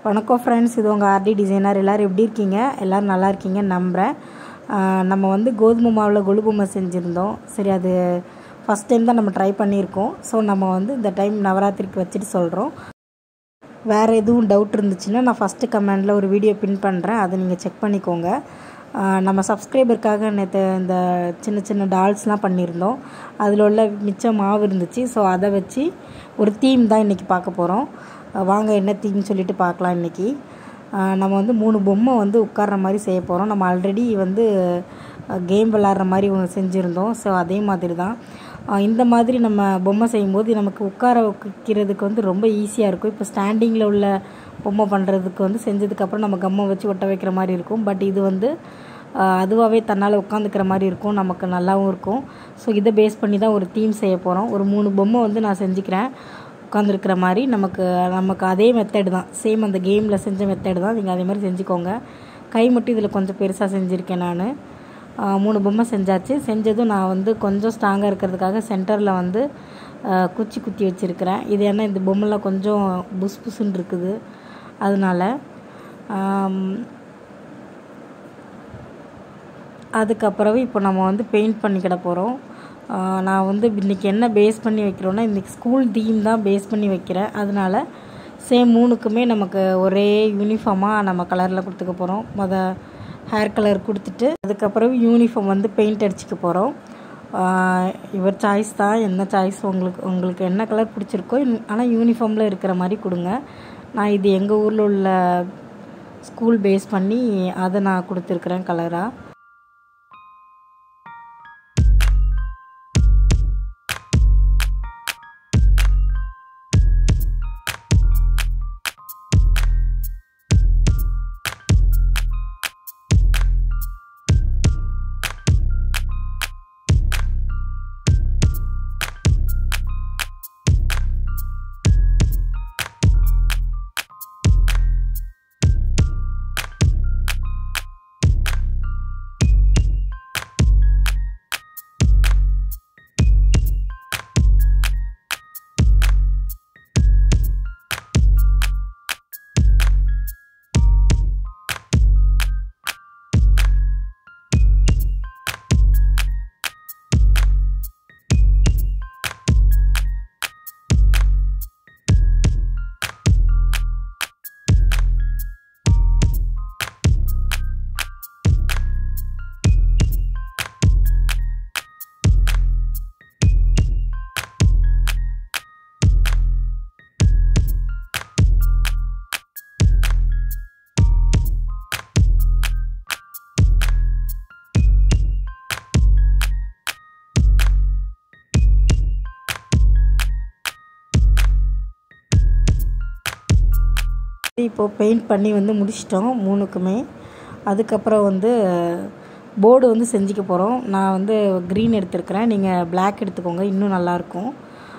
வணக்கம் ஃப்ரெண்ட்ஸ் இது உங்கள் ஆர்டி டிசைனர் எல்லோரும் எப்படி இருக்கீங்க எல்லோரும் நல்லா இருக்கீங்கன்னு நம்புகிறேன் ஆஹ் நம்ம வந்து கோதுமை மாவில் கொழு பொம்மை செஞ்சுருந்தோம் சரி அது ஃபஸ்ட் டைம் தான் நம்ம ட்ரை பண்ணியிருக்கோம் ஸோ நம்ம வந்து இந்த டைம் நவராத்திரிக்கு வச்சுட்டு சொல்கிறோம் வேறு எதுவும் டவுட் இருந்துச்சுன்னா நான் ஃபஸ்ட்டு கமெண்டில் ஒரு வீடியோ பின் பண்ணுறேன் அதை நீங்கள் செக் பண்ணிக்கோங்க ஆஹ் நம்ம சப்ஸ்கிரைபருக்காக நேற்று இந்த சின்ன சின்ன டால்ஸ்லாம் பண்ணியிருந்தோம் அதில் உள்ள மிச்ச மாவு இருந்துச்சு ஸோ அதை வச்சு ஒரு தீம் தான் இன்றைக்கி பார்க்க போகிறோம் வாங்க என்ன தீம்னு சொல்லிட்டு பார்க்கலாம் இன்றைக்கி நம்ம வந்து மூணு பொம்மை வந்து உட்கார்ற மாதிரி செய்ய போகிறோம் நம்ம ஆல்ரெடி வந்து கேம் விளாட்ற மாதிரி ஒன்று செஞ்சுருந்தோம் ஸோ அதே மாதிரி தான் ஆஹ் இந்த மாதிரி நம்ம பொம்மை செய்யும்போது நமக்கு உட்கார வைக்கிறதுக்கு வந்து ரொம்ப ஈஸியாக இருக்கும் இப்போ ஸ்டாண்டிங்கில் உள்ள பொம்மை பண்ணுறதுக்கு வந்து செஞ்சதுக்கப்புறம் நம்ம கம்மை வச்சு ஒட்ட வைக்கிற மாதிரி இருக்கும் பட் இது வந்து ஆஹ் அதுவாகவே தன்னால் உட்காந்துக்கிற மாதிரி இருக்கும் நமக்கு நல்லாவும் இருக்கும் ஸோ இதை பேஸ் பண்ணி தான் ஒரு தீம் செய்ய போகிறோம் ஒரு மூணு பொம்மை வந்து நான் செஞ்சுக்கிறேன் உட்காந்துருக்கிற மாதிரி நமக்கு நமக்கு அதே மெத்தடு தான் சேம் அந்த கேமில் செஞ்ச மெத்தடு தான் நீங்கள் அதே மாதிரி செஞ்சுக்கோங்க கை மட்டும் இதில் கொஞ்சம் பெருசாக செஞ்சுருக்கேன் நான் மூணு பொம்மை செஞ்சாச்சு செஞ்சதும் நான் வந்து கொஞ்சம் ஸ்ட்ராங்காக இருக்கிறதுக்காக சென்டரில் வந்து ஆஹ் குச்சி குத்தி வச்சுருக்கிறேன் இது என்ன இந்த பொம்மைலாம் கொஞ்சம் புஸ் புஸ்ன்னு இருக்குது அதனால ஆம், அதுக்கப்புறம் இப்போ நம்ம வந்து பெயிண்ட் பண்ணிக்கிட போகிறோம் நான் வந்து இன்றைக்கி என்ன பேஸ் பண்ணி வைக்கிறோன்னா இன்றைக்கி ஸ்கூல் தீம் தான் பேஸ் பண்ணி வைக்கிறேன் அதனால சேம் மூணுக்குமே நமக்கு ஒரே யூனிஃபார்மாக நம்ம கலரில் கொடுத்துக்க போகிறோம் மொத ஹேர் கலர் கொடுத்துட்டு அதுக்கப்புறம் யூனிஃபார்ம் வந்து பெயிண்ட் அடிச்சுக்க போகிறோம் இவர் சாய்ஸ் தான் என்ன சாய்ஸ் உங்களுக்கு உங்களுக்கு என்ன கலர் பிடிச்சிருக்கோ ஆனால் யூனிஃபார்மில் இருக்கிற மாதிரி கொடுங்க நான் இது எங்கள் ஊரில் உள்ள ஸ்கூல் பேஸ் பண்ணி அதை நான் கொடுத்துருக்குறேன் கலராக இப்போது பெயிண்ட் பண்ணி வந்து முடிச்சிட்டோம் மூணுக்குமே அதுக்கப்புறம் வந்து போர்டு வந்து செஞ்சுக்க போகிறோம் நான் வந்து க்ரீன் எடுத்திருக்கிறேன் நீங்கள் Black எடுத்துக்கோங்க இன்னும் நல்லாயிருக்கும்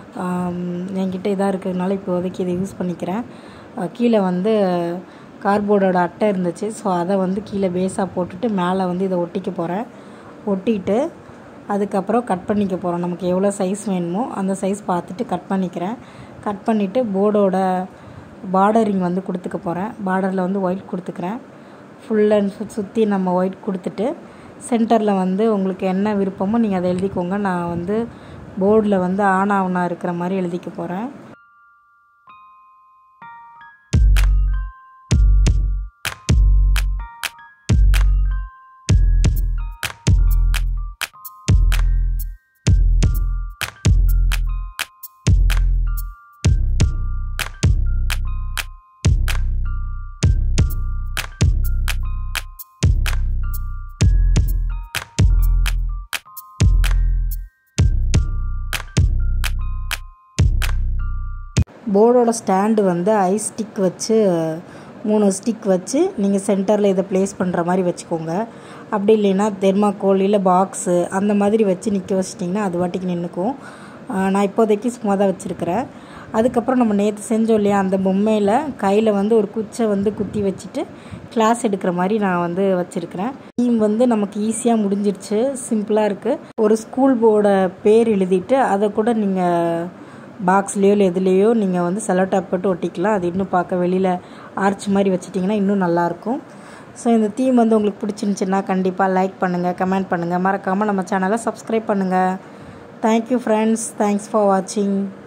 என்கிட்ட இதாக இருக்கிறதுனால இப்போதைக்கு இதை யூஸ் பண்ணிக்கிறேன் அஹ் கீழே வந்து கார்போர்டோட அட்டை இருந்துச்சு ஸோ அதை வந்து கீழே பேஸாக போட்டுட்டு மேலே வந்து இதை ஒட்டிக்க போகிறேன் ஒட்டிட்டு அதுக்கப்புறம் கட் பண்ணிக்க போகிறோம் நமக்கு எவ்வளோ சைஸ் வேணுமோ அந்த சைஸ் பார்த்துட்டு கட் பண்ணிக்கிறேன் கட் பண்ணிவிட்டு போர்டோட பார்டரிங் வந்து கொடுத்துக்க போகிறேன் பார்டரில் வந்து ஒயிட் கொடுத்துக்கிறேன் ஃபுல் அண்ட் ஃபுல் சுற்றி நம்ம ஒயிட் கொடுத்துட்டு சென்டரில் வந்து உங்களுக்கு என்ன விருப்பமோ நீங்கள் அதை எழுதிக்கோங்க நான் வந்து போர்டில் வந்து ஆன் ஆவனா இருக்கிற மாதிரி எழுதிக்க போகிறேன் போர்டோட ஸ்டாண்டு வந்து ஐஸ் ஸ்டிக் வச்சு மூணு ஸ்டிக் வச்சு நீங்கள் சென்டரில் இதை ப்ளேஸ் பண்ணுற மாதிரி வச்சுக்கோங்க அப்படி இல்லைன்னா தெர்மாக்கோல் இல்லை பாக்ஸு அந்த மாதிரி வச்சு நிற்க வச்சிட்டிங்கன்னா அது வாட்டிக்கு நின்றுக்கும் நான் இப்போதைக்கு சும்மா தான் வச்சுருக்கிறேன் அதுக்கப்புறம் நம்ம நேற்று செஞ்சோம் இல்லையா அந்த பொம்மையில் கையில் வந்து ஒரு குச்சை வந்து குத்தி வச்சுட்டு கிளாஸ் எடுக்கிற மாதிரி நான் வந்து வச்சுருக்கிறேன் தீம் வந்து நமக்கு ஈஸியாக முடிஞ்சிருச்சு சிம்பிளாக இருக்குது ஒரு ஸ்கூல் போர்டை பேர் எழுதிட்டு அதை கூட நீங்கள் பாக்ஸ்லேயோ இல்லை எதுலேயோ நீங்கள் வந்து செலோ டேப் போட்டு ஒட்டிக்கலாம் அது இன்னும் பார்க்க வெளியில் ஆர்ச் மாதிரி வச்சிட்டிங்கன்னா இன்னும் நல்லாயிருக்கும் ஸோ இந்த தீம் வந்து உங்களுக்கு பிடிச்சிருந்துச்சின்னா கண்டிப்பாக லைக் பண்ணுங்கள் கமெண்ட் பண்ணுங்கள் மறக்காமல் நம்ம சேனலை சப்ஸ்கிரைப் பண்ணுங்கள் தேங்க்யூ ஃப்ரெண்ட்ஸ் தேங்க்ஸ் ஃபார் வாட்சிங்